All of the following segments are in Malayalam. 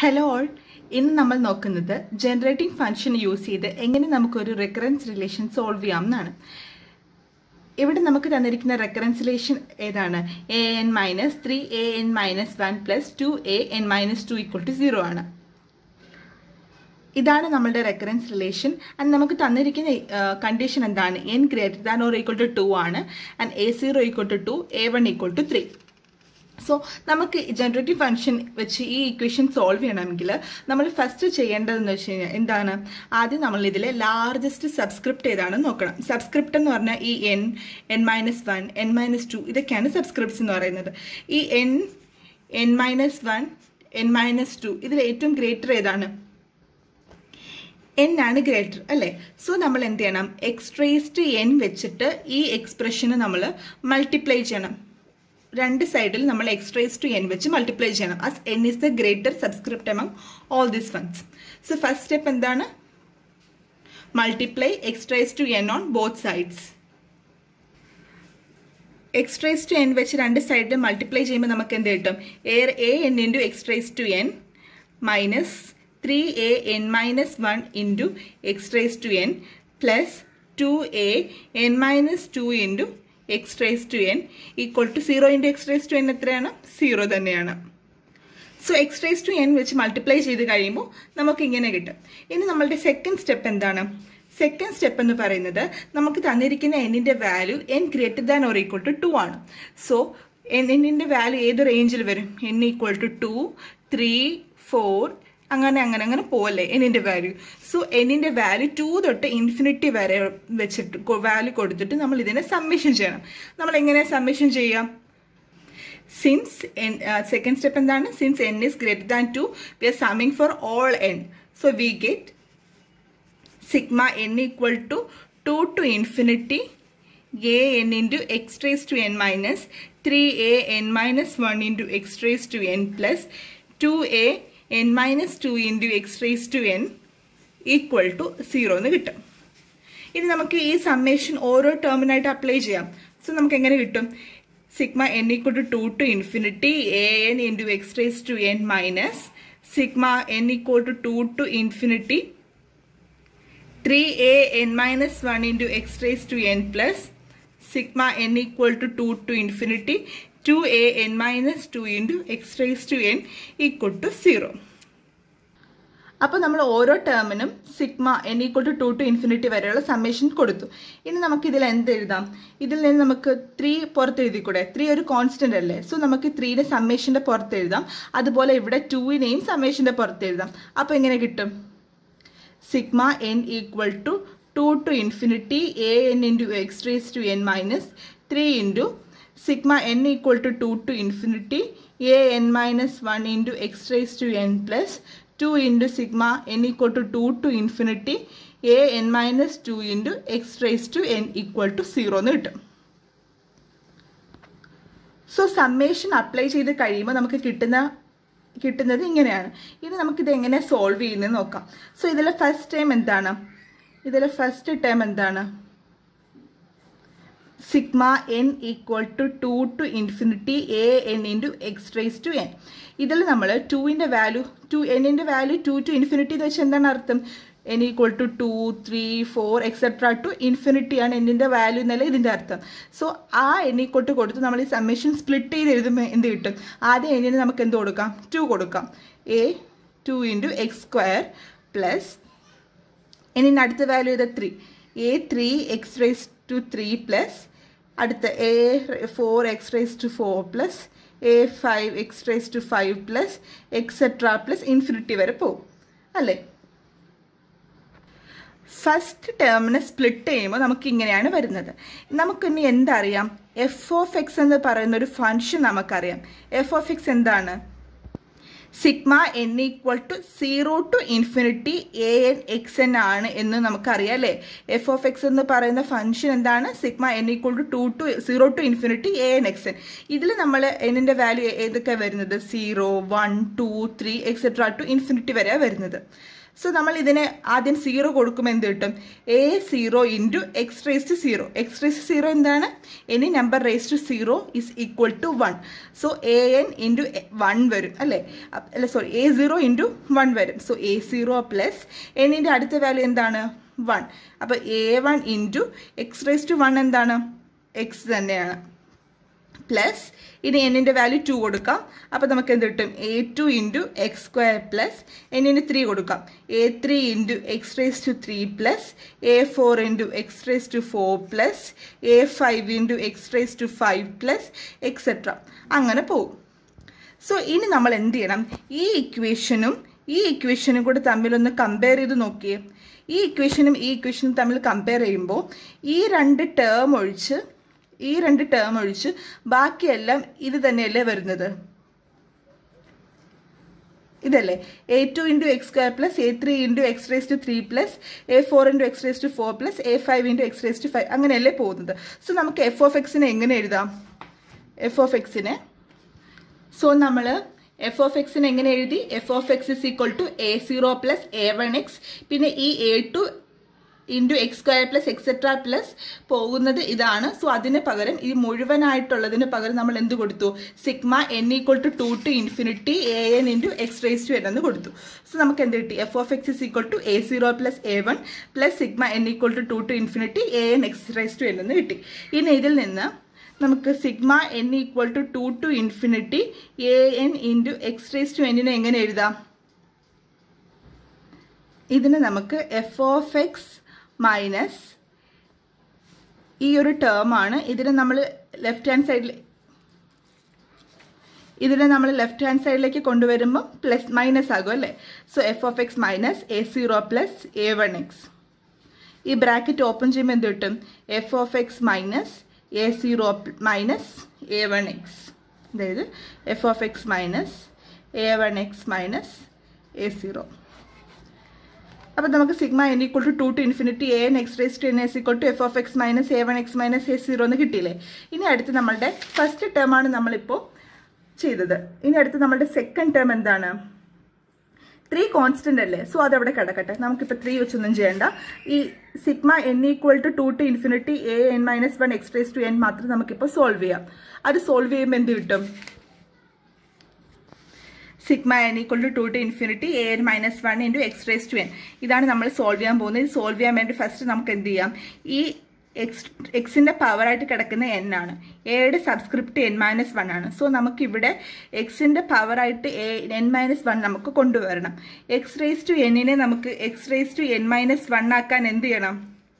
ഹലോ ഓൾ ഇന്ന് നമ്മൾ നോക്കുന്നത് ജനറേറ്റിംഗ് ഫംഗ്ഷൻ യൂസ് ചെയ്ത് എങ്ങനെ നമുക്കൊരു റെക്കറൻസ് റിലേഷൻ സോൾവ് ചെയ്യാം എന്നാണ് ഇവിടെ നമുക്ക് തന്നിരിക്കുന്ന റെക്കറൻസ് റിലേഷൻ ഏതാണ് A N minus three A N minus one plus two A N minus two equal to zero ആണ് ഇതാണ് നമ്മളുടെ റെക്കറൻസ് റിലേഷൻ ആൻഡ് നമുക്ക് തന്നിരിക്കുന്ന കണ്ടീഷൻ എന്താണ് N greater than or equal to two ആണ് and A zero equal to two A one equal to three so നമുക്ക് ജനറേറ്റീവ് ഫംഗ്ഷൻ വെച്ച് ഈ ഇക്വേഷൻ സോൾവ് ചെയ്യണമെങ്കിൽ നമ്മൾ ഫസ്റ്റ് ചെയ്യേണ്ടതെന്ന് വെച്ച് കഴിഞ്ഞാൽ എന്താണ് ആദ്യം നമ്മൾ ഇതിലെ ലാർജസ്റ്റ് സബ്സ്ക്രിപ്റ്റ് ഏതാണെന്ന് നോക്കണം സബ്സ്ക്രിപ്റ്റ് എന്ന് പറഞ്ഞാൽ ഈ N N minus one N minus two ഇതൊക്കെയാണ് സബ്സ്ക്രിപ്റ്റ്സ് എന്ന് പറയുന്നത് ഈ N N minus one N minus two ഇതിൽ ഏറ്റവും ഗ്രേറ്റർ ഏതാണ് എൻ ആണ് ഗ്രേറ്റർ അല്ലേ സോ നമ്മൾ എന്ത് ചെയ്യണം എക്സ്ട്രേസ്റ്റ് എൻ വെച്ചിട്ട് ഈ എക്സ്പ്രഷന് നമ്മൾ മൾട്ടിപ്ലൈ ചെയ്യണം രണ്ട് സൈഡിൽ നമ്മൾ എക്സ്ട്രേസ് ടു എൻ വെച്ച് മൾട്ടിപ്ലൈ ചെയ്യണം as N is the greater subscript among all these ones so first step എന്താണ് multiply X raised to N on both sides X raised to N വെച്ച് രണ്ട് സൈഡിൽ മൾട്ടിപ്ലൈ ചെയ്യുമ്പോൾ നമുക്ക് എന്ത് കിട്ടും A A N into X raised to N minus three A N minus one into X raised to N plus two A N minus two into X raise to N equal to zero into X raise to N എത്രയാണ് സീറോ തന്നെയാണ് so X raise to N വെച്ച് മൾട്ടിപ്ലൈ ചെയ്ത് കഴിയുമ്പോൾ നമുക്ക് ഇങ്ങനെ കിട്ടും ഇനി നമ്മളുടെ സെക്കൻഡ് സ്റ്റെപ്പ് എന്താണ് സെക്കൻഡ് സ്റ്റെപ്പ് എന്ന് പറയുന്നത് നമുക്ക് തന്നിരിക്കുന്ന എന്നിൻ്റെ value N greater than or equal to two ആണ് സോ എന്നിൻ്റെ വാല്യൂ ഏത് റേഞ്ചിൽ വരും N equal to two three four അങ്ങനെ അങ്ങനെ അങ്ങനെ പോവല്ലേ എന്നിൻ്റെ വാല്യൂ സോ എന്നിൻ്റെ വാല്യൂ ടു തൊട്ട് ഇൻഫിനിറ്റി വരെ വെച്ചിട്ട് വാല്യൂ കൊടുത്തിട്ട് നമ്മൾ ഇതിനെ സബ്മിഷൻ ചെയ്യണം നമ്മൾ എങ്ങനെ സബ്മിഷൻ ചെയ്യാം സിൻസ് എൻ സെക്കൻഡ് സ്റ്റെപ്പ് എന്താണ് since N is greater than two we are summing for all N so we get sigma N equal to to to infinity A N into X trace two N minus three A N minus one into X trace two N plus two A N minus two into X raise to N equal to zero എന്ന് കിട്ടും ഇനി നമുക്ക് ഈ സമ്മേഷൻ ഓരോ ടേമിനായിട്ട് അപ്ലൈ ചെയ്യാം സോ നമുക്ക് എങ്ങനെ കിട്ടും sigma N equal to to to infinity A N into X raise to N minus sigma N equal to to to infinity three A N minus one into X raise to N plus sigma N equal to to to infinity two A N minus two into X raise to N equal to zero അപ്പോൾ നമ്മൾ ഓരോ ടേമിനും sigma N equal to to to infinity വരെയുള്ള സമ്മേഷൻ കൊടുത്തു ഇനി നമുക്ക് ഇതിൽ എന്ത് എഴുതാം ഇതിൽ നിന്ന് നമുക്ക് ത്രീ പുറത്ത് എഴുതിക്കൂടെ ത്രീ ഒരു കോൺസ്റ്റന്റ് അല്ലേ സോ നമുക്ക് ത്രീയുടെ സമ്മേഷൻ്റെ പുറത്ത് എഴുതാം അതുപോലെ ഇവിടെ ടുവിനെയും സമ്മേഷൻ്റെ പുറത്ത് എഴുതാം അപ്പോൾ എങ്ങനെ കിട്ടും sigma N equal to to to infinity A N into X raise to N minus three into sigma N equal to to to infinity A N minus one into X raise to N plus two into sigma N equal to to to infinity A N minus two into X raise to N equal to zero എന്ന് കിട്ടും സോ സമ്മേഷൻ അപ്ലൈ ചെയ്ത് കഴിയുമ്പോൾ നമുക്ക് കിട്ടുന്ന കിട്ടുന്നത് ഇങ്ങനെയാണ് ഇനി നമുക്കിത് എങ്ങനെ സോൾവ് ചെയ്യുന്നത് നോക്കാം സോ ഇതിലെ ഫസ്റ്റ് ടൈം എന്താണ് ഇതിലെ ഫസ്റ്റ് ടേം എന്താണ് sigma N equal to to to infinity A N into X raise to N ഇതിൽ നമ്മൾ ടുവിൻ്റെ വാല്യൂ ടു എന്നിൻ്റെ വാല്യൂ ടു ടു ഇൻഫിനിറ്റി എന്ന് വെച്ചാൽ എന്താണ് അർത്ഥം N equal to two three four etcetera to infinity ആണ് എന്നിൻ്റെ വാല്യൂ എന്നല്ല ഇതിൻ്റെ അർത്ഥം സോ ആ എൻ ഈക്വൽ ടു കൊടുത്ത് നമ്മൾ ഈ സമ്മേഷൻ സ്പ്ലിറ്റ് ചെയ്ത് എഴുതുമ്പോൾ എന്ത് കിട്ടും ആദ്യം എന്നിന് നമുക്ക് എന്ത് കൊടുക്കാം ടു കൊടുക്കാം A two into X square plus എന്നിന് അടുത്ത വാല്യൂ ഇത് three A three X raise to three plus അടുത്ത A four X raise to four plus A five X raise to five plus etcetera plus infinity വരെ പോകും അല്ലേ ഫസ്റ്റ് ടേമിനെ സ്പ്ലിറ്റ് ചെയ്യുമ്പോൾ നമുക്ക് ഇങ്ങനെയാണ് വരുന്നത് നമുക്കിനി എന്തറിയാം എഫ് ഓഫ് എക്സ് എന്ന് പറയുന്ന ഒരു ഫംഗ്ഷൻ നമുക്കറിയാം എഫ് ഓഫ് എക്സ് എന്താണ് sigma N equal to zero to infinity A N X N ആണ് എന്ന് നമുക്കറിയാം അല്ലേ എഫ് ഓഫ് എക്സ് എന്ന് പറയുന്ന ഫംഗ്ഷൻ എന്താണ് sigma N equal to to to zero to infinity A N X N ഇതിൽ നമ്മൾ എന്നിൻ്റെ വാല്യൂ ഏതൊക്കെ വരുന്നത് zero one two three etcetera to infinity വരെയാണ് വരുന്നത് സോ നമ്മൾ ഇതിന് ആദ്യം സീറോ കൊടുക്കുമ്പോൾ എന്ത് കിട്ടും A zero into X raise to zero X raise to zero എന്താണ് any number raise to zero is equal to one so A N into one വരും അല്ലേ അപ്പ- അല്ല sorry A zero into one വരും സോ എ സീറോ പ്ലസ് എന്നിൻ്റെ അടുത്ത വാല്യൂ എന്താണ് വൺ അപ്പോൾ A one into X raise to one എന്താണ് എക്സ് തന്നെയാണ് പ്ലസ് ഇനി എന്നിൻ്റെ വാല്യൂ ടു കൊടുക്കാം അപ്പോൾ നമുക്ക് എന്ത് കിട്ടും A two into X square plus എന്നിന് ത്രീ കൊടുക്കാം A three into X raise to three plus A four into X raise to four plus A five into X raise to five plus etcetera അങ്ങനെ പോകും സോ ഇനി നമ്മൾ എന്ത് ചെയ്യണം ഈ ഇക്വേഷനും ഈ ഇക്വേഷനും കൂടെ തമ്മിലൊന്ന് കമ്പയർ ചെയ്ത് നോക്കിയേ ഈ ഇക്വേഷനും ഈ ഇക്വേഷനും തമ്മിൽ കമ്പയർ ചെയ്യുമ്പോൾ ഈ രണ്ട് ടേം ഒഴിച്ച് ഈ രണ്ട് ടേം ഒഴിച്ച് ബാക്കിയെല്ലാം ഇത് തന്നെയല്ലേ വരുന്നത് ഇതല്ലേ A two into X square plus A three into X raise to three plus A four into X raise to four plus A five into X raise to five അങ്ങനെയല്ലേ പോകുന്നത് സോ നമുക്ക് എഫ് ഓഫ് എക്സിനെ എങ്ങനെ എഴുതാം എഫ് ഓഫ് എക്സിനെ സോ നമ്മൾ എഫ് ഓഫ് എക്സിന് എങ്ങനെ എഴുതി F of X is equal to A zero plus A one X പിന്നെ ഈ A two into X square plus etcetera plus പോകുന്നത് ഇതാണ് സോ അതിന് പകരം ഈ മുഴുവനായിട്ടുള്ളതിന് പകരം നമ്മൾ എന്ത് കൊടുത്തു sigma N equal to to to infinity A N into X raise to N എന്ന് കൊടുത്തു സോ നമുക്ക് എന്ത് കിട്ടി F of X is equal to A zero plus A one plus sigma N equal to to to infinity A N X raise to N എന്ന് കിട്ടി ഇനി ഇതിൽ നിന്ന് നമുക്ക് sigma N equal to to to infinity A N into X raise to എന്നിനെ എങ്ങനെ എഴുതാം ഇതിന് നമുക്ക് എഫ് ഓഫ് എക്സ് മൈനസ് ഈ ഒരു ടേം ആണ് ഇതിന് നമ്മൾ ലെഫ്റ്റ് ഹാൻഡ് സൈഡിൽ ഇതിനെ നമ്മൾ ലെഫ്റ്റ് ഹാൻഡ് സൈഡിലേക്ക് കൊണ്ടുവരുമ്പോൾ പ്ലസ് മൈനസ് ആകും അല്ലേ so f of x minus a zero plus A one x ഈ ബ്രാക്കറ്റ് ഓപ്പൺ ചെയ്യുമ്പോൾ എന്ത് കിട്ടും f of x minus a zero minus a one x അതായത് f of x minus a one x minus a zero അപ്പോൾ നമുക്ക് sigma n equal to to to infinity A N X raise to n is equal to f of x minus a one x minus a zero എന്ന് കിട്ടിയില്ലേ ഇനി അടുത്ത് നമ്മളുടെ ഫസ്റ്റ് ടേം ആണ് നമ്മളിപ്പോൾ ചെയ്തത് ഇനി അടുത്ത് നമ്മളുടെ സെക്കൻഡ് ടേം എന്താണ് ത്രീ കോൺസ്റ്റന്റ് അല്ലേ സോ അതവിടെ കിടക്കട്ടെ നമുക്കിപ്പോൾ ത്രീ വെച്ചൊന്നും ചെയ്യേണ്ട ഈ sigma N equal to to to infinity A N minus one x raise to n മാത്രം നമുക്കിപ്പോൾ സോൾവ് ചെയ്യാം അത് സോൾവ് ചെയ്യുമ്പോൾ എന്ത് കിട്ടും sigma N equal to to to infinity A N minus one into X raise to n ഇതാണ് നമ്മൾ സോൾവ് ചെയ്യാൻ പോകുന്നത് ഇത് സോൾവ് ചെയ്യാൻ വേണ്ടി ഫസ്റ്റ് നമുക്ക് എന്ത് ചെയ്യാം ഈ എക്സ് എക്സിൻ്റെ പവറായിട്ട് കിടക്കുന്ന എൻ ആണ് എയുടെ സബ്സ്ക്രിപ്റ്റ് എൻ മൈനസ് വൺ ആണ് സോ നമുക്കിവിടെ എക്സിൻ്റെ പവറായിട്ട് എ എൻ മൈനസ് വൺ നമുക്ക് കൊണ്ടുവരണം എക്സ് റേസ് ടു എന്നിനെ നമുക്ക് x raise to N minus one ആക്കാൻ എന്ത് ചെയ്യണം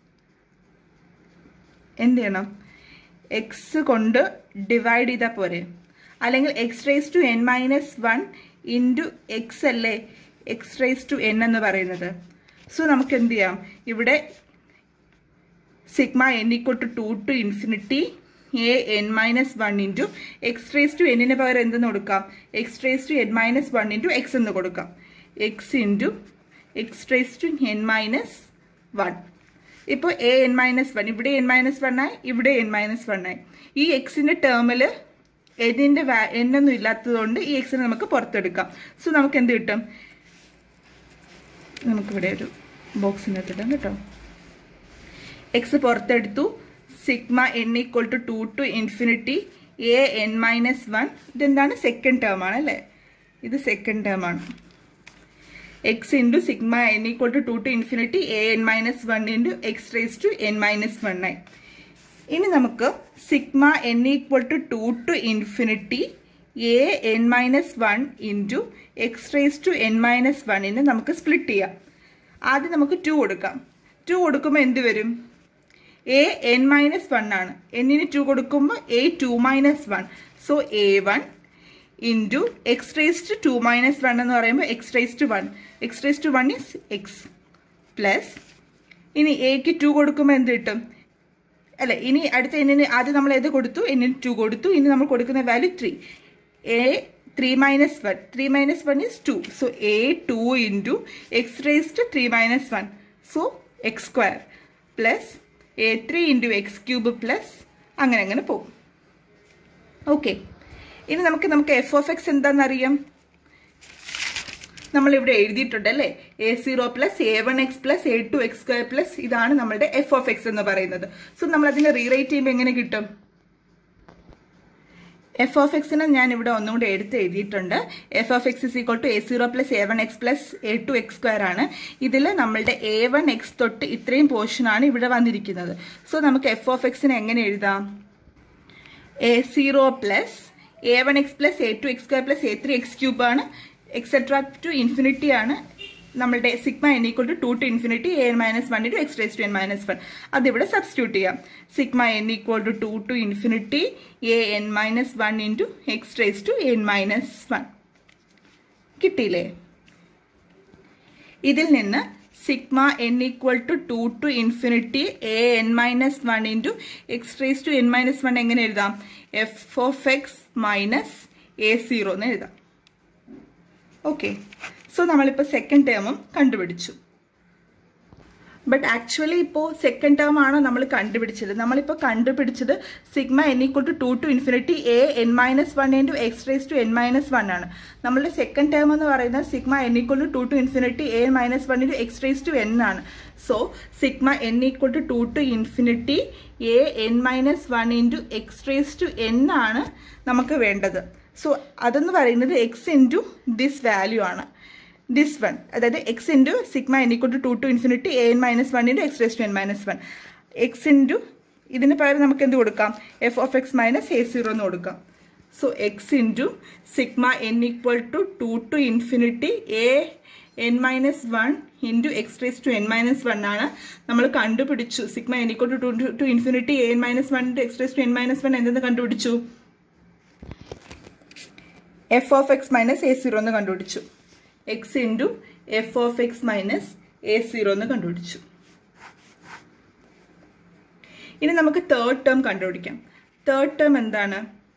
എന്ത് ചെയ്യണം എക്സ് കൊണ്ട് ഡിവൈഡ് ചെയ്താൽ പോരെ അല്ലെങ്കിൽ x raise to N minus one into x അല്ലേ എക്സ് റേസ് ടു എൻ എന്ന് പറയുന്നത് സോ നമുക്ക് എന്ത് ചെയ്യാം ഇവിടെ sigma N equal to to to infinity A N minus one into X raise to എന്നിന് പകരം എന്തെന്ന് കൊടുക്കാം x raise to N minus one into x എന്ന് കൊടുക്കാം x into X raise to N minus one ഇപ്പോൾ എ എൻ മൈനസ് വൺ ഇവിടെ എൻ മൈനസ് വൺ ആയി ഇവിടെ എൻ മൈനസ് വൺ ആയി ഈ എക്സിൻ്റെ ടേമിൽ എന്നിൻ്റെ വാ എന്നൊന്നും ഇല്ലാത്തതുകൊണ്ട് ഈ എക്സിനെ നമുക്ക് പുറത്തെടുക്കാം സോ നമുക്ക് എന്ത് കിട്ടും നമുക്കിവിടെ ഒരു ബോക്സിനകത്തിടാം കേട്ടോ എക്സ് പുറത്തെടുത്തു sigma N equal to to to infinity A N minus one ഇതെന്താണ് സെക്കൻഡ് ടേം ആണ് അല്ലേ ഇത് സെക്കൻഡ് ടേം ആണ് x into sigma N equal to to to infinity A N minus one into X raise to N minus one ആയി ഇനി നമുക്ക് sigma N equal to to to infinity A N minus one into X raise to N minus വണ്ണിന് നമുക്ക് സ്പ്ലിറ്റ് ചെയ്യാം ആദ്യം നമുക്ക് ടു കൊടുക്കാം ടു കൊടുക്കുമ്പോൾ എന്ത് വരും എ എൻ മൈനസ് വൺ ആണ് എന്നിന് ടു കൊടുക്കുമ്പോൾ a two minus one so a one into X raise to two minus one എന്ന് പറയുമ്പോൾ x raise to one x raise to one is x plus ഇനി എക്ക് ടു കൊടുക്കുമ്പോൾ എന്ത് കിട്ടും അല്ല ഇനി അടുത്ത എന്നിന് ആദ്യം നമ്മൾ ഏത് കൊടുത്തു എന്നിന് ടു കൊടുത്തു ഇനി നമ്മൾ കൊടുക്കുന്ന value three A three minus one three minus one is two so a two into X raise to three minus one so x square plus A three into x cube plus അങ്ങനെ അങ്ങനെ പോകും ഓക്കെ ഇനി നമുക്ക് നമുക്ക് എഫ് ഓഫ് എക്സ് എന്താണെന്നറിയാം നമ്മളിവിടെ എഴുതിയിട്ടുണ്ട് അല്ലേ a zero plus A one x plus a two x square plus ഇതാണ് നമ്മളുടെ എഫ് ഓഫ് എക്സ് എന്ന് പറയുന്നത് സോ നമ്മൾ അതിനെ റീറൈറ്റ് ചെയ്യുമ്പോൾ എങ്ങനെ കിട്ടും എഫ് ഓഫ് എക്സിനെ ഞാൻ ഇവിടെ ഒന്നും കൂടെ എടുത്ത് എഴുതിയിട്ടുണ്ട് f of X is equal to A zero plus A one x plus a two x square ആണ് ഇതിൽ നമ്മളുടെ എ വൺ എക്സ് തൊട്ട് ഇത്രയും പോർഷനാണ് ഇവിടെ വന്നിരിക്കുന്നത് സോ നമുക്ക് എഫ് ഓഫ് എക്സിനെ എങ്ങനെ എഴുതാം a zero plus A one x plus a two x square plus A three x cube ആണ് എക്സെട്ര ടു ഇൻഫിനിറ്റി ആണ് നമ്മളുടെ sigma N equal to to to infinity A N minus one into X raise to N minus one അതിവിടെ സബ്സ്റ്റിറ്റ്യൂട്ട് ചെയ്യാം sigma N equal to to to infinity A N minus one into X raise to N minus one കിട്ടിയില്ലേ ഇതിൽ നിന്ന് sigma N equal to to to infinity A N minus one into X raise to N minus one എങ്ങനെ എഴുതാം F of x minus a zero എന്ന് എഴുതാം ഓക്കെ സോ നമ്മളിപ്പോൾ സെക്കൻഡ് ടേമും കണ്ടുപിടിച്ചു ബട്ട് ആക്ച്വലി ഇപ്പോൾ സെക്കൻഡ് ടേം ആണ് നമ്മൾ കണ്ടുപിടിച്ചത് നമ്മളിപ്പോൾ കണ്ടുപിടിച്ചത് sigma N equal to to to infinity A N minus one into X raise to N minus one ആണ് നമ്മളുടെ സെക്കൻഡ് ടേം എന്ന് പറയുന്നത് sigma N equal to to to infinity a minus one into X raise to n ആണ് so sigma N equal to to to infinity A N minus one into X raise to n ആണ് നമുക്ക് വേണ്ടത് സോ അതെന്ന് പറയുന്നത് എക്സ് ഇൻറ്റു ദിസ് വാല്യൂ ആണ് ദിസ് വൺ അതായത് x into sigma N equal to to to infinity A N minus one into X raise to N minus one x into ഇതിന് പകരം നമുക്ക് എന്ത് കൊടുക്കാം F of x minus a zero എന്ന് കൊടുക്കാം so x into sigma N equal to to to infinity A N minus one into X raise to N minus one ആണ് നമ്മൾ കണ്ടുപിടിച്ചു sigma N equal to to to infinity A N minus one into X raise to N minus one എന്തെന്ന് കണ്ടുപിടിച്ചു f of x minus a zero എന്ന് കണ്ടുപിടിച്ചു x into f of x minus a zero എന്ന് കണ്ടുപിടിച്ചു ഇനി നമുക്ക് തേർഡ് ടേം കണ്ടുപിടിക്കാം തേർഡ് ടേം എന്താണ്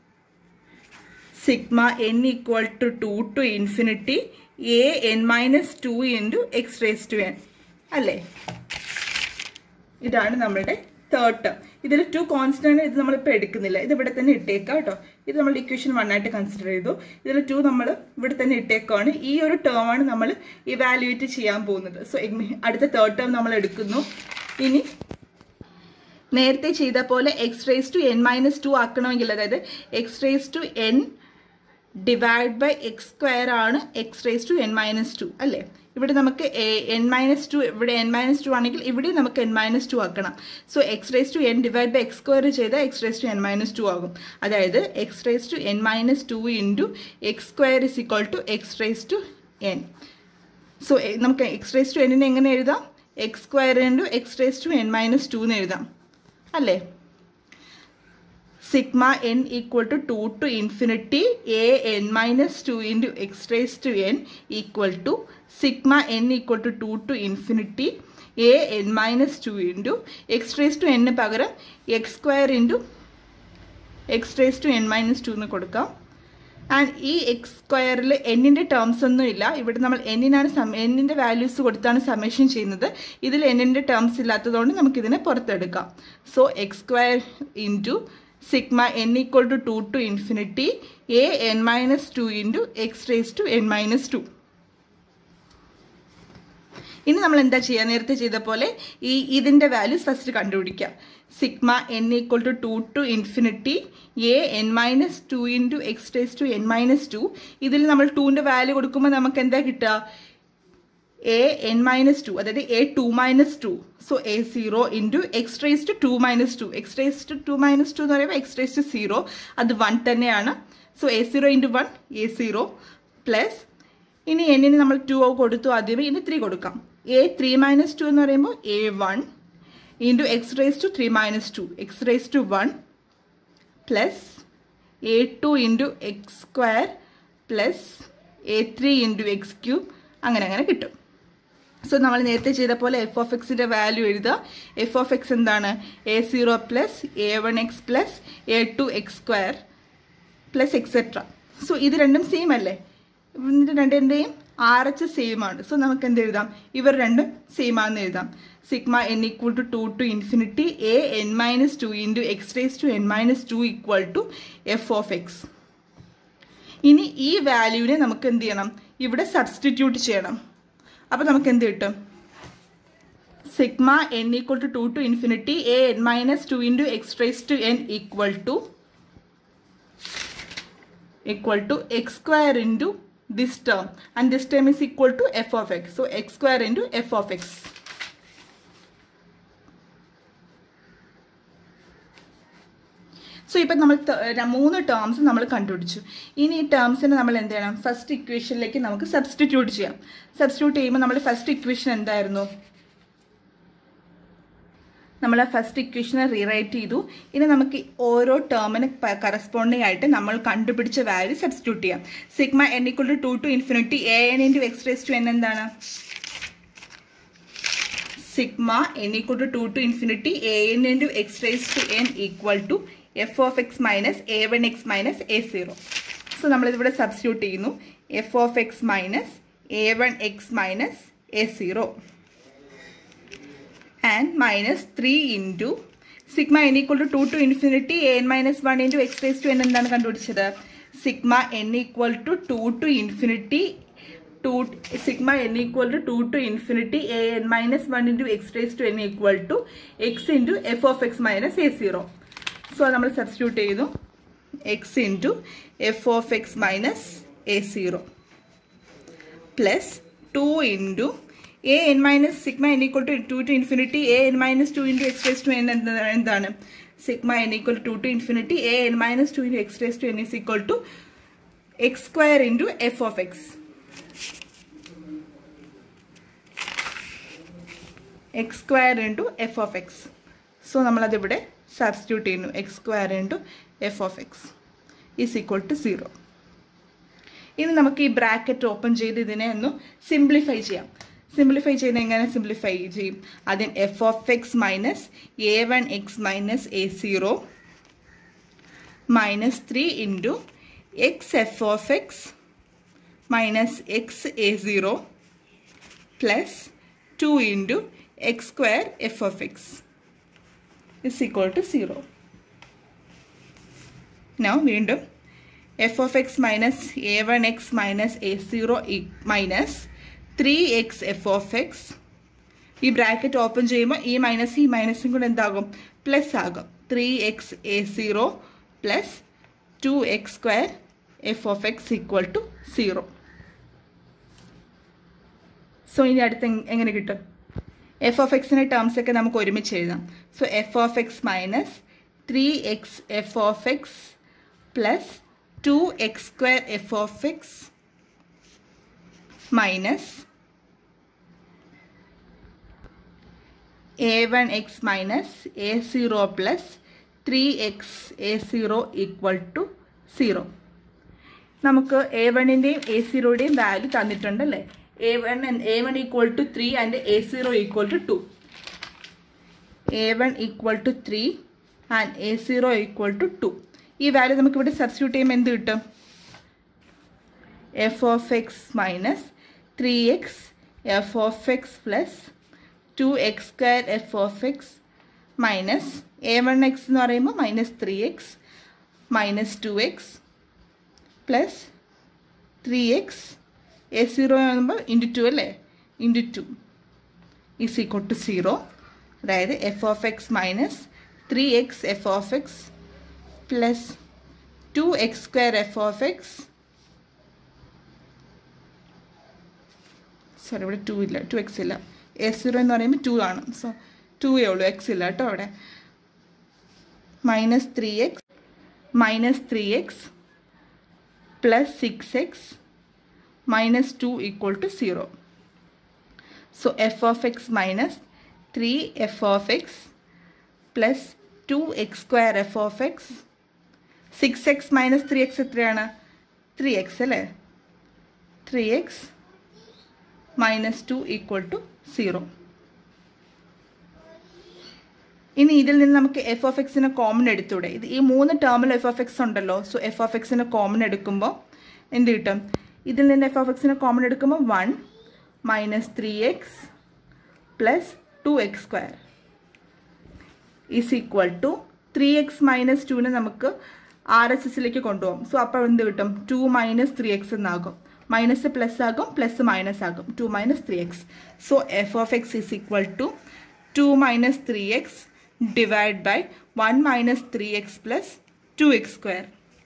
sigma N equal to to to infinity A N minus two into X raise to n അല്ലേ ഇതാണ് നമ്മളുടെ തേർഡ് ടേം ഇതിൽ ടു കോൺസ്റ്റന്റ് ഇത് നമ്മളിപ്പോൾ എടുക്കുന്നില്ല ഇത് ഇവിടെ തന്നെ ഇട്ടേക്കാം കേട്ടോ ഇത് നമ്മൾ ഇക്വേഷൻ വൺ ആയിട്ട് കൺസിഡർ ചെയ്തു ഇതിൽ ടു നമ്മൾ ഇവിടെ തന്നെ ഇട്ടേക്കാണ് ഈ ഒരു ടേം ആണ് നമ്മൾ ഇവാലുവേറ്റ് ചെയ്യാൻ പോകുന്നത് സോ അടുത്ത തേർഡ് ടേം നമ്മൾ എടുക്കുന്നു ഇനി നേരത്തെ ചെയ്ത പോലെ x raise to N minus two ആക്കണമെങ്കിൽ അതായത് x raise to n divide by x square ആണ് x raise to N minus two അല്ലേ ഇവിടെ നമുക്ക് എൻ മൈനസ് ടു ഇവിടെ എൻ മൈനസ് ടു ആണെങ്കിൽ ഇവിടെ നമുക്ക് എൻ മൈനസ് ടു ആക്കണം so X raise to n divide by x square ചെയ്താൽ x raise to N minus two ആകും അതായത് x raise to N minus two into X square is equal to x raise to n so നമുക്ക് എക്സ് റേസ് ടു എന്നിനെ എങ്ങനെ എഴുതാം x square into X raise to N minus two എന്ന് എഴുതാം അല്ലേ sigma N equal to to to infinity A N minus two into X raise to N equal to sigma N equal to to to infinity A N minus two into X raise to എന്നിന് പകരം x square into X raise to N minus two എന്ന് കൊടുക്കാം ആൻഡ് ഈ എക്സ് സ്ക്വയറിൽ എന്നിൻ്റെ ടേംസ് ഒന്നും ഇല്ല ഇവിടെ നമ്മൾ എന്നിനാണ് സം എന്നിൻ്റെ വാല്യൂസ് കൊടുത്താണ് സമ്മേഷൻ ചെയ്യുന്നത് ഇതിൽ എന്നിൻ്റെ ടേംസ് ഇല്ലാത്തതുകൊണ്ട് നമുക്കിതിനെ പുറത്തെടുക്കാം so x square into sigma N equal to to to infinity A N minus two into X raise to N minus two ഇനി നമ്മൾ എന്താ ചെയ്യുക നേരത്തെ ചെയ്ത പോലെ ഈ ഇതിൻ്റെ വാല്യൂസ് ഫസ്റ്റ് കണ്ടുപിടിക്കാം sigma N equal to to to infinity A N minus two into X raise to N minus two ഇതിൽ നമ്മൾ ടുവിൻ്റെ വാല്യൂ കൊടുക്കുമ്പോൾ നമുക്ക് എന്താ കിട്ടുക എ എൻ മൈനസ് ടു അതായത് a two minus two so A zero into X raise to two minus two x raise to two minus two എന്ന് പറയുമ്പോൾ എക്സ് റേസ് ടു സീറോ അത് വൺ തന്നെയാണ് so A zero into one a zero plus ഇനി എന്നിന് നമ്മൾ ടു കൊടുത്തു ആദ്യമേ ഇനി ത്രീ കൊടുക്കാം എ ത്രീ മൈനസ് ടു എന്ന് പറയുമ്പോൾ a one into X raise to three minus two x raise to one plus a two into X square plus A three into x cube അങ്ങനെ അങ്ങനെ കിട്ടും സോ നമ്മൾ നേരത്തെ ചെയ്ത പോലെ എഫ് ഓഫ് എക്സിൻ്റെ വാല്യൂ എഴുതുക എഫ് ഓഫ് എക്സ് എന്താണ് a zero plus A one x plus a two x square plus etcetera so ഇത് രണ്ടും സെയിം അല്ലേ ഇത് രണ്ടിൻ്റെയും ആർ എച്ച് സെയിം ആണ് സോ നമുക്ക് എന്ത് എഴുതാം ഇവർ രണ്ടും സെയിം ആണെന്ന് എഴുതാം sigma N equal to to to infinity A N minus two into X raise to N minus two equal to f of x ഇനി ഈ വാല്യൂവിനെ നമുക്ക് എന്ത് ചെയ്യണം ഇവിടെ സബ്സ്റ്റിറ്റ്യൂട്ട് ചെയ്യണം അപ്പോൾ നമുക്ക് എന്ത് കിട്ടും sigma N equal to to to infinity A N minus two into x rice to N equal to equal to x square into this term and this term is equal to f of x. So x square into f of x. So ഇപ്പം നമ്മൾ ത- ര- മൂന്ന് ടേംസ് നമ്മൾ കണ്ടുപിടിച്ചു ഇനി ഈ ടേംസിനെ നമ്മൾ എന്ത് ചെയ്യണം ഫസ്റ്റ് ഇക്വേഷനിലേക്ക് നമുക്ക് സബ്സ്റ്റിറ്റ്യൂട്ട് ചെയ്യാം സബ്സ്റ്റിറ്റ്യൂട്ട് ചെയ്യുമ്പോൾ നമ്മുടെ ഫസ്റ്റ് ഇക്വേഷൻ എന്തായിരുന്നു നമ്മൾ ആ ഫസ്റ്റ് ഇക്വേഷനെ റീറൈറ്റ് ചെയ്തു ഇനി നമുക്ക് ഓരോ ടേമിന് കറസ്പോണ്ടിങ് ആയിട്ട് നമ്മൾ കണ്ടുപിടിച്ച വാല്യൂ സബ്സ്റ്റിറ്റ്യൂട്ട് ചെയ്യാം sigma n equal to to to infinity A N into X raise to n എന്താണ് sigma N equal to to to infinity A N into X raise to N equal to f of x minus a one x minus a zero so നമ്മളിതിവിടെ സബ്സ്റ്റിറ്റ്യൂട്ട് ചെയ്യുന്നു f of x minus a one x minus a zero and minus 3 into sigma n equal to 2 to infinity a n minus 1 into x raised to n എന്താണ് കണ്ടുപിടിച്ചത് sigma n equal to 2 to infinity 2 sigma n equal to 2 to infinity a n minus 1 into x raised to n equal to x into f of x minus a 0 so നമ്മൾ സബ്സ്റ്റിറ്റ്യൂട്ട് ചെയ്തു x into f of x minus a zero plus two into a N minus sigma N equal to to to infinity A N minus two into X raise to n എന്താണ് sigma N equal to to infinity A N minus two into X raise to n is equal to x square into f of x x square into f of x so നമ്മളതിവിടെ substitute ചെയ്യുന്നു x square into f of x is equal to zero ഇനി നമുക്ക് ഈ ബ്രാക്കറ്റ് ഓപ്പൺ ചെയ്ത് ഇതിനെ ഒന്ന് സിംപ്ലിഫൈ ചെയ്യാം സിംപ്ലിഫൈ ചെയ്യുന്നത് എങ്ങനെ സിംപ്ലിഫൈ ചെയ്യും ആദ്യം f of x minus a one x minus a zero minus three into x f of x minus x a zero plus two into X square f of X is equal to zero now വീണ്ടും f of x minus a one x minus a zero minus three x f of x ഈ ബ്രാക്കറ്റ് ഓപ്പൺ ചെയ്യുമ്പോൾ ഈ മൈനസ് ഈ മൈനസും കൂടെ എന്താകും പ്ലസ് ആകും three x a zero plus two x square f of x equal to zero so ഇനി അടുത്ത് എങ്- എങ്ങനെ കിട്ടും എഫ് ഓഫ് എക്സിൻ്റെ ടേംസ് ഒക്കെ നമുക്ക് ഒരുമിച്ച് എഴുതാം so f of x minus three x f of x plus two x square f of x minus a one x minus a zero plus three x a zero equal to zero നമുക്ക് എ വണ്ണിൻ്റെയും എ സീറോയുടെയും വാല്യൂ തന്നിട്ടുണ്ടല്ലേ a one a one equal to three and A zero equal to two A one equal to three and A zero equal to two ഈ വാല്യൂ നമുക്ക് ഇവിടെ സബ്സ്റ്റിറ്റ്യൂട്ട് ചെയ്യുമ്പോൾ എന്ത് കിട്ടും f of x minus three x f of x plus two x square f of x minus a one x എന്ന് പറയുമ്പോൾ minus three x minus two x plus three x a zero ആകുമ്പോൾ ഇൻറ്റു ടു അല്ലേ into two is equal to zero അതായത് f of x minus three x f of x plus two x square f of x sorry ഇവിടെ ടു ഇല്ല ടു എക്സ് ഇല്ല എ സീറോ എന്ന് പറയുമ്പോൾ ടു ആണ് സോ ടൂവേ ഉള്ളൂ എക്സ് ഇല്ല കേട്ടോ അവിടെ minus three x minus three x plus six x minus two equal to zero so f of x minus three f of x plus two x square f of x six x minus three x എത്രയാണ് ത്രീ എക്സ് അല്ലേ three x minus two equal to zero ഇനി ഇതിൽ നിന്ന് നമുക്ക് എഫ് ഓഫ് എക്സിനെ കോമൺ എടുത്തൂടെ ഇത് ഈ മൂന്ന് ടേമിൽ എഫ് ഓഫ് എക്സ് ഉണ്ടല്ലോ സോ എഫ് ഓഫ് എക്സിനെ കോമൺ എടുക്കുമ്പോൾ എന്ത് കിട്ടും ഇതിൽ നിന്ന് എഫ് ഓഫ് എക്സിനെ കോമൺ എടുക്കുമ്പോൾ one minus three x plus two x square is equal to three x minus ടുവിനെ നമുക്ക് ആർ എസ് എസിലേക്ക് കൊണ്ടുപോകും സോ അപ്പോൾ എന്ത് കിട്ടും ടു മൈനസ് ത്രീ എക്സ് എന്നാകും മൈനസ് പ്ലസ് ആകും പ്ലസ് മൈനസ് ആകും two minus three x so f of x is equal to two minus three x divide by one minus three x plus two x square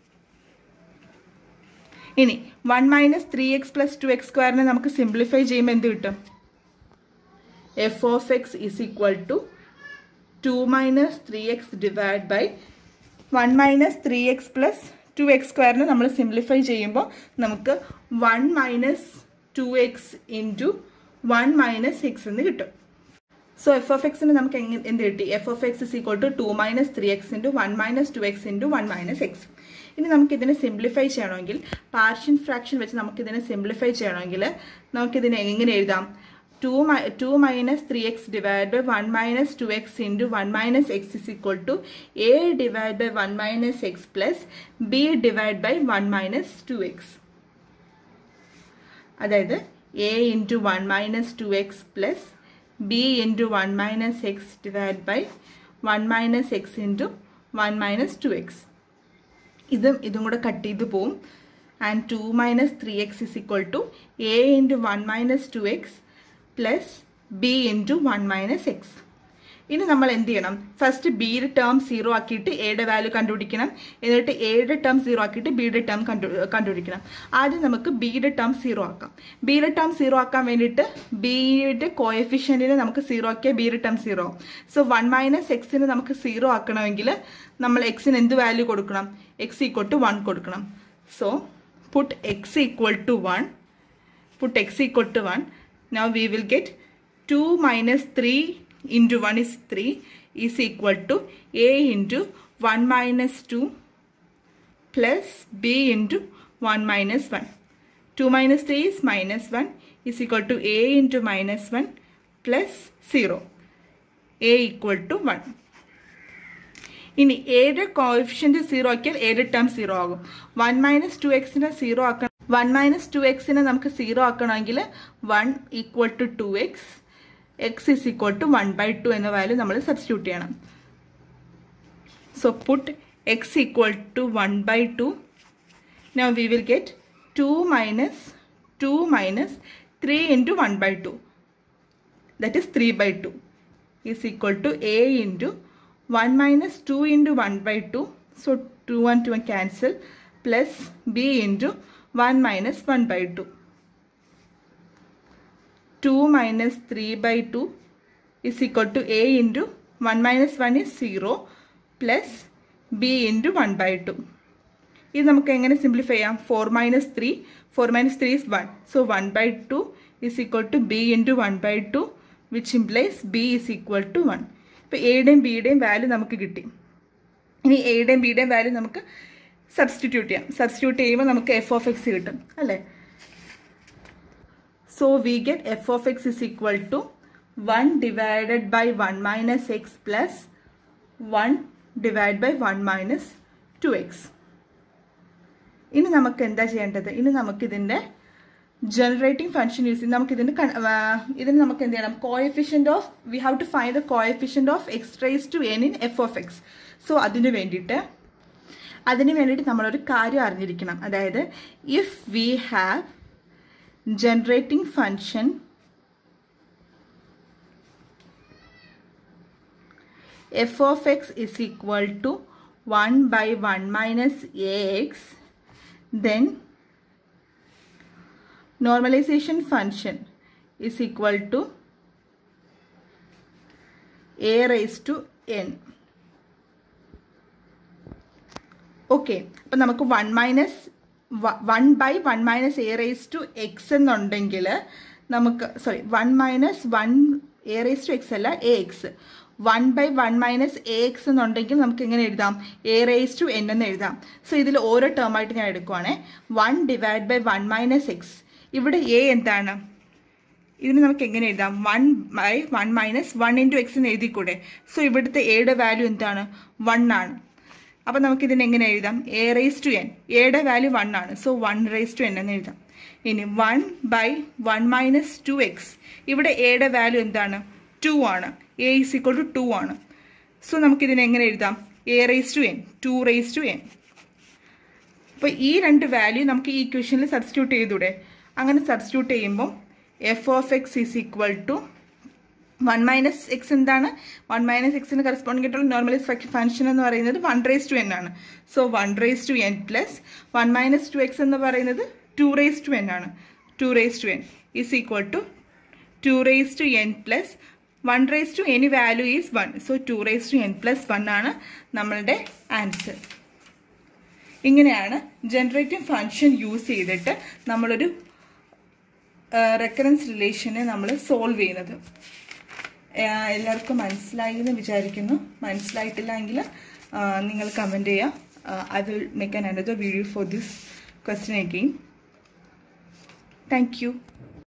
ഇനി one minus three x plus two x സ്ക്വയറിനെ നമുക്ക് സിംപ്ലിഫൈ ചെയ്യുമ്പോൾ എന്ത് കിട്ടും f of x is equal to two minus three x divide by one minus three x plus two x സ്ക്വയറിനെ നമ്മൾ സിംപ്ലിഫൈ ചെയ്യുമ്പോൾ നമുക്ക് one minus two x into one minus x എന്ന് കിട്ടും സോ എഫ് ഓഫ് എക്സിന് നമുക്ക് എങ്ങനെ എന്ത് കിട്ടി F of X is equal to two minus three x into one minus two x into one minus x ഇനി നമുക്ക് ഇതിനെ സിംപ്ലിഫൈ ചെയ്യണമെങ്കിൽ പാർഷ്യൻ ഫ്രാക്ഷൻ വെച്ച് നമുക്കിതിനെ സിംപ്ലിഫൈ ചെയ്യണമെങ്കിൽ നമുക്കിതിനെ എങ്ങനെ എഴുതാം two my two minus three x divide by one minus two x into one minus x is equal to a divide by one minus x plus b divide by one minus two x അതായത് a into one minus two x plus b into one minus x divide by one minus x into one minus two x ഇതും ഇതും കൂടെ കട്ട് ചെയ്ത് പോവും and two minus three X is equal to a into one minus two x plus b into one minus x ഇനി നമ്മൾ എന്ത് ചെയ്യണം ഫസ്റ്റ് ബിയുടെ ടേം സീറോ ആക്കിയിട്ട് എയുടെ വാല്യൂ കണ്ടുപിടിക്കണം എന്നിട്ട് എയുടെ ടേം സീറോ ആക്കിയിട്ട് ബിയുടെ ടേം കണ്ടു കണ്ടുപിടിക്കണം ആദ്യം നമുക്ക് ബിയുടെ ടേം സീറോ ആക്കാം ബിയുടെ ടേം സീറോ ആക്കാൻ വേണ്ടിയിട്ട് ബിയുടെ കോയഫിഷ്യൻറ്റിനെ നമുക്ക് സീറോ ആക്കിയാൽ ബിയുടെ term zero so one minus എക്സിന് നമുക്ക് സീറോ ആക്കണമെങ്കിൽ നമ്മൾ എക്സിന് എന്ത് വാല്യൂ കൊടുക്കണം എക്സ് ഈക്വൽ ടു വൺ കൊടുക്കണം so put x equal to one put x equal to one now we will get 2 minus 3 into 1 is 3 is equal to a into 1 minus 2 plus b into 1 minus 1. 2 minus 3 is minus 1 is equal to a into minus 1 plus 0. a equal to 1. ഇനി ഏഴ് കോഫിഷ്യൻറ്റ് സീറോ ആക്കിയാൽ ഏഴ് ടേം സീറോ ആകും വൺ മൈനസ് ടു എക്സിനെ സീറോ ആക്കണം വൺ മൈനസ് ടു എക്സിനെ നമുക്ക് സീറോ ആക്കണമെങ്കിൽ one equal to two x x is equal to one by two എന്ന വാല്യൂ നമ്മൾ സബ്സ്റ്റിറ്റ്യൂട്ട് ചെയ്യണം so put x equal to one by two now we will get two minus two minus three into one by two that is three by two is equal to a into 1 minus 2 into 1 by 2 so 2 and 2 cancel plus b into 1 minus 1 by 2 2 minus 3 by 2 is equal to a into 1 minus 1 is 0 plus b into 1 by 2 ഇത് നമുക്ക് എങ്ങനെ സിംപ്ലിഫൈ ചെയ്യാം four minus three four minus three is one so one by two is equal to b into one by two which implies b is equal to one ഇപ്പോൾ എയുടെയും ബിയുടെയും വാല്യൂ നമുക്ക് കിട്ടി ഇനി എയുടെയും ബിയുടെയും വാല്യൂ നമുക്ക് സബ്സ്റ്റിറ്റ്യൂട്ട് ചെയ്യാം സബ്സ്റ്റിറ്റ്യൂട്ട് ചെയ്യുമ്പോൾ നമുക്ക് എഫ് ഓഫ് എക്സ് കിട്ടും അല്ലേ so we get f of X is equal to one divided by one minus x plus one divide by one minus two x ഇനി നമുക്ക് എന്താ ചെയ്യേണ്ടത് ഇനി നമുക്കിതിൻ്റെ ജനറേറ്റിംഗ് ഫംഗ്ഷൻ യൂസ് ചെയ്ത് നമുക്ക് ഇതിന് ഇതിന് നമുക്ക് എന്ത് ചെയ്യണം coefficient of we have to find the coefficient of x rice to n in f of x so അതിന് വേണ്ടിയിട്ട് അതിന് വേണ്ടിയിട്ട് നമ്മളൊരു കാര്യം അറിഞ്ഞിരിക്കണം അതായത് if we have generating function f of X is equal to one by one minus a x then normalization function is equal to a raised to n okay അപ്പം നമുക്ക് one minus one by one minus a raise to x എന്നുണ്ടെങ്കിൽ നമുക്ക് sorry one minus one a raise to x അല്ല a x one by one minus a x എന്നുണ്ടെങ്കിൽ നമുക്ക് എങ്ങനെ എഴുതാം എ റേസ് ടു എൻ എന്ന് എഴുതാം സോ ഇതിൽ ഓരോ ടേം ആയിട്ട് ഞാൻ എടുക്കുവാണേ one divide by one minus x ഇവിടെ എ എന്താണ് ഇതിന് നമുക്ക് എങ്ങനെ എഴുതാം one by one minus one into x എന്ന് എഴുതിക്കൂടെ സോ ഇവിടുത്തെ എയുടെ വാല്യൂ എന്താണ് വൺ ആണ് അപ്പം നമുക്ക് ഇതിന് എങ്ങനെ എഴുതാം എ റേസ് ടു എൻ എയുടെ വാല്യൂ വൺ ആണ് so one raise to N എന്ന് എഴുതാം ഇനി one by one minus two x ഇവിടെ എയുടെ വാല്യൂ എന്താണ് ടു ആണ് a is equal to two ആണ് സോ നമുക്കിതിനെ എങ്ങനെ എഴുതാം a raise to n two raise to n അപ്പോൾ ഈ രണ്ട് വാല്യൂ നമുക്ക് ഈ ഇക്വേഷനിൽ സബ്സ്റ്റിറ്റ്യൂട്ട് ചെയ്തൂടെ അങ്ങനെ സബ്സ്റ്റിറ്റ്യൂട്ട് ചെയ്യുമ്പോൾ f of x is equal to one minus x എന്താണ് വൺ മൈനസ് എക്സിന് കറസ്പോണ്ടിങ് ആയിട്ടുള്ള നോർമലൈസ് ഫംഗ്ഷൻ എന്ന് പറയുന്നത് വൺ റേസ് ടു എൻ ആണ് so one raise to N plus one minus two x എന്ന് പറയുന്നത് ടു റേസ് ടു എൻ ആണ് two raise to n is equal to two raise to N plus one raise to any value is one so two raise to N plus one ആണ് നമ്മളുടെ ആൻസർ ഇങ്ങനെയാണ് ജനറേറ്റീവ് ഫംഗ്ഷൻ യൂസ് ചെയ്തിട്ട് നമ്മളൊരു റെക്കറൻസ് റിലേഷനെ നമ്മൾ സോൾവ് ചെയ്യുന്നത് എല്ലാവർക്കും മനസ്സിലായി എന്ന് വിചാരിക്കുന്നു മനസ്സിലായിട്ടില്ല എങ്കിൽ നിങ്ങൾ കമൻറ്റ് ചെയ്യുക I will make an another video for this question again thank U